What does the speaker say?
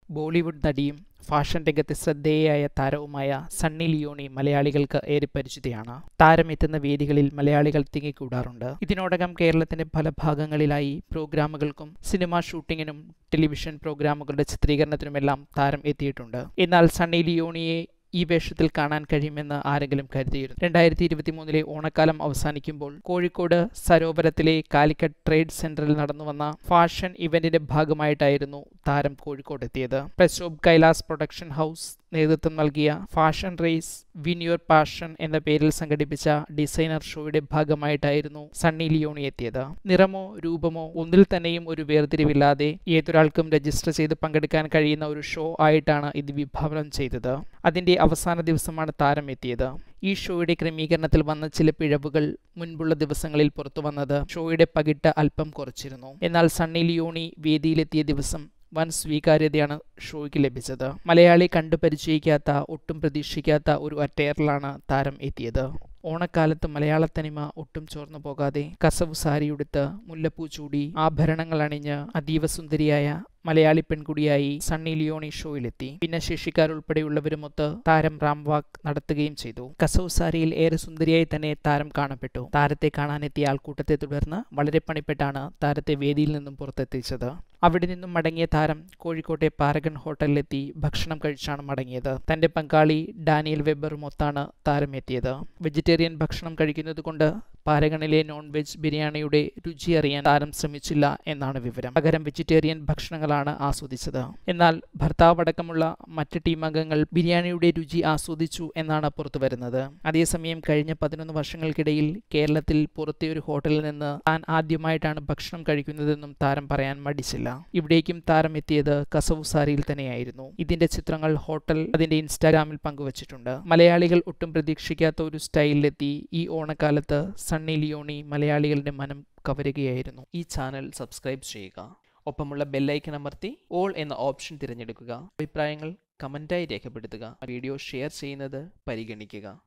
ബോളിവുഡ് നടിയും ഫാഷൻ രംഗത്തെ ശ്രദ്ധേയയായ താരവുമായ സണ്ണി ലിയോണി മലയാളികൾക്ക് ഏറെ പരിചിതയാണ് താരം എത്തുന്ന വേദികളിൽ മലയാളികൾ തിങ്ങിക്കൂടാറുണ്ട് ഇതിനോടകം കേരളത്തിന്റെ പല ഭാഗങ്ങളിലായി പ്രോഗ്രാമുകൾക്കും സിനിമാ ഷൂട്ടിങ്ങിനും ടെലിവിഷൻ പ്രോഗ്രാമുകളുടെ ചിത്രീകരണത്തിനുമെല്ലാം താരം എത്തിയിട്ടുണ്ട് എന്നാൽ സണ്ണി ലിയോണിയെ ഈ വേഷത്തിൽ കാണാൻ കഴിയുമെന്ന് ആരെങ്കിലും കരുതിയിരുന്നു രണ്ടായിരത്തി ഇരുപത്തി മൂന്നിലെ ഓണക്കാലം അവസാനിക്കുമ്പോൾ കോഴിക്കോട് സരോവരത്തിലെ കാലിക്കറ്റ് ട്രേഡ് സെന്ററിൽ നടന്നുവന്ന ഫാഷൻ ഇവന്റിന്റെ ഭാഗമായിട്ടായിരുന്നു താരം കോഴിക്കോട് എത്തിയത് press of Kailas production house നേതൃത്വം നൽകിയ fashion race win your passion എന്ന പേരിൽ സംഘടിപ്പിച്ച ഡിസൈനർ ഷോയുടെ ഭാഗമായിട്ടായിരുന്നു സണ്ണി ലിയോണി എത്തിയത് നിറമോ രൂപമോ ഒന്നിൽ തന്നെയും ഒരു വേർതിരിവില്ലാതെ ഏതൊരാൾക്കും രജിസ്റ്റർ ചെയ്ത് പങ്കെടുക്കാൻ കഴിയുന്ന ഒരു ഷോ ആയിട്ടാണ് ഇത് വിഭാവനം ചെയ്തത് അതിന്റെ അവസാന ദിവസമാണ് താരം എത്തിയത് ഈ ഷോയുടെ ക്രമീകരണത്തിൽ വന്ന ചില പിഴവുകൾ മുൻപുള്ള ദിവസങ്ങളിൽ പുറത്തു വന്നത് ഷോയുടെ പകിട്ട് അല്പം കുറച്ചിരുന്നു എന്നാൽ സണ്ണി ലിയോണി വേദിയിലെത്തിയ ദിവസം വൻ സ്വീകാര്യതയാണ് ഷോയ്ക്ക് ലഭിച്ചത് മലയാളി കണ്ടു പരിചയിക്കാത്ത ഒട്ടും പ്രതീക്ഷിക്കാത്ത ഒരു അറ്റയറിലാണ് താരം എത്തിയത് ഓണക്കാലത്ത് മലയാള തനിമ ഒട്ടും ചോർന്നു പോകാതെ കസവ് സാരിയുടുത്ത് മുല്ലപ്പൂ ചൂടി ആഭരണങ്ങൾ അണിഞ്ഞ് അതീവ സുന്ദരിയായ മലയാളി പെൺകുടിയായി സണ്ണി ലിയോണി ഷോയിലെത്തി ഭിന്നശേഷിക്കാരുൾപ്പെടെയുള്ളവരുമൊത്ത് താരം റാംവാക്ക് നടത്തുകയും ചെയ്തു കസവ് സാരിയിൽ ഏറെ സുന്ദരിയായി തന്നെ താരം കാണപ്പെട്ടു താരത്തെ കാണാനെത്തിയ ആൾക്കൂട്ടത്തെ തുടർന്ന് വളരെ പണിപ്പെട്ടാണ് താരത്തെ വേദിയിൽ നിന്നും പുറത്തെത്തിച്ചത് അവിടെ നിന്നും മടങ്ങിയ താരം കോഴിക്കോട്ടെ പാരഗൺ ഹോട്ടലിലെത്തി ഭക്ഷണം കഴിച്ചാണ് മടങ്ങിയത് തന്റെ പങ്കാളി ഡാനിയൽ വെബറുമൊത്താണ് താരം എത്തിയത് വെജിറ്റേറിയൻ ഭക്ഷണം കഴിക്കുന്നത് കൊണ്ട് പാരഗണിലെ നോൺ വെജ് ബിരിയാണിയുടെ രുചി അറിയാൻ താരം ശ്രമിച്ചില്ല എന്നാണ് വിവരം പകരം വെജിറ്റേറിയൻ ഭക്ഷണങ്ങളാണ് ആസ്വദിച്ചത് എന്നാൽ ഭർത്താവ് അടക്കമുള്ള മറ്റ് ടീം അംഗങ്ങൾ ബിരിയാണിയുടെ രുചി ആസ്വദിച്ചു എന്നാണ് പുറത്തു വരുന്നത് അതേസമയം കഴിഞ്ഞ പതിനൊന്ന് വർഷങ്ങൾക്കിടയിൽ കേരളത്തിൽ പുറത്തെ ഒരു ഹോട്ടലിൽ നിന്ന് താൻ ആദ്യമായിട്ടാണ് ഭക്ഷണം കഴിക്കുന്നതെന്നും താരം പറയാൻ മടിച്ചില്ല ഇവിടേക്കും താരം എത്തിയത് കസവ് സാരിയിൽ തന്നെയായിരുന്നു ഇതിന്റെ ചിത്രങ്ങൾ ഹോട്ടൽ അതിന്റെ ഇൻസ്റ്റാഗ്രാമിൽ പങ്കുവച്ചിട്ടുണ്ട് മലയാളികൾ ഒട്ടും പ്രതീക്ഷിക്കാത്ത ഒരു സ്റ്റൈലിലെത്തി ഈ ഓണക്കാലത്ത് സണ്ണി ലിയോണി മലയാളികളുടെ മനം കവരുകയായിരുന്നു ഈ ചാനൽ സബ്സ്ക്രൈബ് ചെയ്യുക ഒപ്പമുള്ള ബെല്ലൈക്കൺ അമർത്തി ഓൾ എന്ന ഓപ്ഷൻ തിരഞ്ഞെടുക്കുക അഭിപ്രായങ്ങൾ കമൻറ്റായി രേഖപ്പെടുത്തുക വീഡിയോ ഷെയർ ചെയ്യുന്നത് പരിഗണിക്കുക